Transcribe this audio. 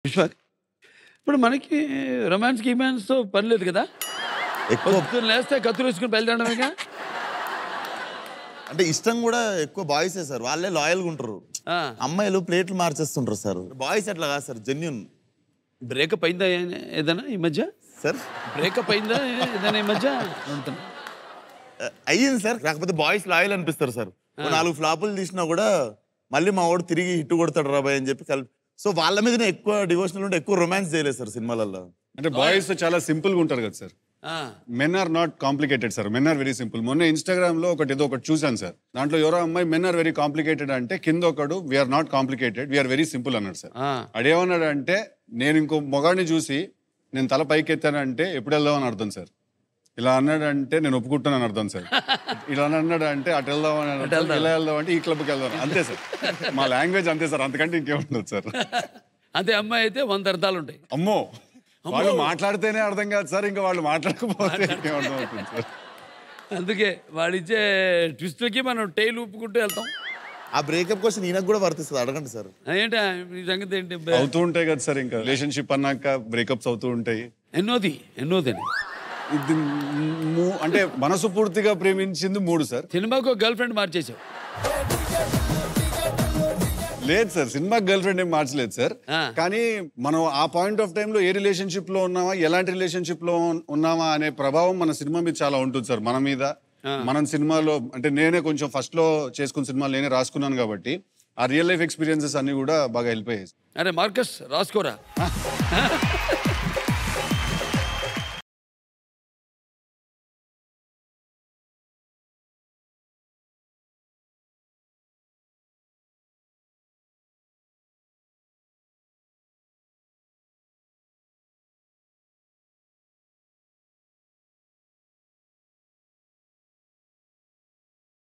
పుష్ప ఇప్పుడు మనకి రొమాన్స్ గిమాన్స్తో పని లేదు కదా ఎక్కువ పొద్దున్న లేస్తే కత్తులు వేసుకుని బయలుదేరడమేగా అంటే ఇష్టం కూడా ఎక్కువ బాయ్సే సార్ వాళ్ళే లాయల్గా ఉంటారు ఆ, అమ్మాయిలు ప్లేట్లు మార్చేస్తుంటారు సార్ బాయ్స్ అట్లా కాదు సార్ జెన్యున్ బ్రేకప్ అయిందా ఏ- ఏదైనా ఈ మధ్య సార్ బ్రేకప్ అయిందా ఏదైనా ఈ మధ్య అడుగుతున్నా. అయ్యింది సార్ కాకపోతే బాయ్స్ లాయల్ అనిపిస్తారు సార్ ఓ నాలుగు ఫ్లాపులు తీసినా కూడా మళ్ళీ మా వాడు తిరిగి హిట్ కొడతాడు రాబాయ్ అని చెప్పి కలిపి సో వాళ్ళ మీదనే ఎక్కువ డివోషనల్ ఉంటే ఎక్కువ రొమాన్స్ చేయలేదు సార్ సినిమాలలో అంటే బాయ్స్ చాలా సింపుల్ గా ఉంటారు కదా సార్ ఆ, men are not complicated sir men are very simple మొన్న ఇన్స్టాగ్రామ్ లో ఒకటి ఏదో ఒకటి చూసాను సార్ దాంట్లో ఎవరో అమ్మాయి మెన్ ఆర్ వెరీ కాంప్లికేటెడ్ అంటే కింద ఒకడు we're not complicated we're very simple అన్నాడు సార్ ఆ. అడేమన్నాడు అంటే నేను ఇంకో మొగాడిని చూసి నేను తల పైకి ఎత్తానంటే ఎప్పుడు వెళ్దామని అర్థం సార్ ఇలా అన్నాడంటే నేను ఒప్పుకుంటానని అర్థం సార్ ఇలా అన్నాడు అంటే అటు వెళ్దాం అని అర్థం. ఇలా వెళ్దాం అంటే ఈ క్లబ్కి వెళ్దాం అంతే సార్ మా లాంగ్వేజ్ అంతే సార్ అంతకంటే ఇంకేముండదు సార్ అదే అమ్మాయి అయితే వంద అర్థాలు ఉంటాయి అమ్మో వాళ్ళు మాట్లాడితేనే అర్థం కాదు సార్ ఇంకా వాళ్ళు మాట్లాడకపోతే ఇంకేం అర్థం అవుతుంది సార్ అందుకే వాడిచ్చే ట్విస్ట్లకి మనం టైల్ ఊపుకుంటూ వెళ్తాం ఆ బ్రేకప్ క్వశ్చన్ ఈయనకు కూడా వర్తిస్తుంది అడగండి సార్ ఏంటి ఈ సంగతి ఏంటి అవుతూ ఉంటాయి కదా సార్ ఇంకా రిలేషన్షిప్ అన్నాక బ్రేకప్స్ అవుతూ ఉంటాయి ఎన్నోది ఎన్నోది ఇది మూ- అంటే మనసు పూర్తిగా ప్రేమించింది మూడు సార్ సినిమాకు గర్ల్ ఫ్రెండ్ మార్చేసావు లేదు సార్ సినిమా గర్ల్ ఫ్రెండ్ ఏం మార్చలేదు సార్ ఆ. కానీ మనం ఆ పాయింట్ ఆఫ్ టైంలో ఏ రిలేషన్షిప్ లో ఉన్నామా ఎలాంటి రిలేషన్షిప్ లో ఉన్నామా అనే ప్రభావం మన సినిమా మీద చాలా ఉంటుంది సార్ మన మీద మనం సినిమాలో అంటే నేనే కొంచెం ఫస్ట్ లో చేసుకున్న సినిమాలు నేనే రాసుకున్నాను కాబట్టి ఆ రియల్ లైఫ్ ఎక్స్పీరియన్సెస్ అన్ని కూడా బాగా హెల్ప్ అయ్యాయి అరే మార్కస్ రాసుకోరా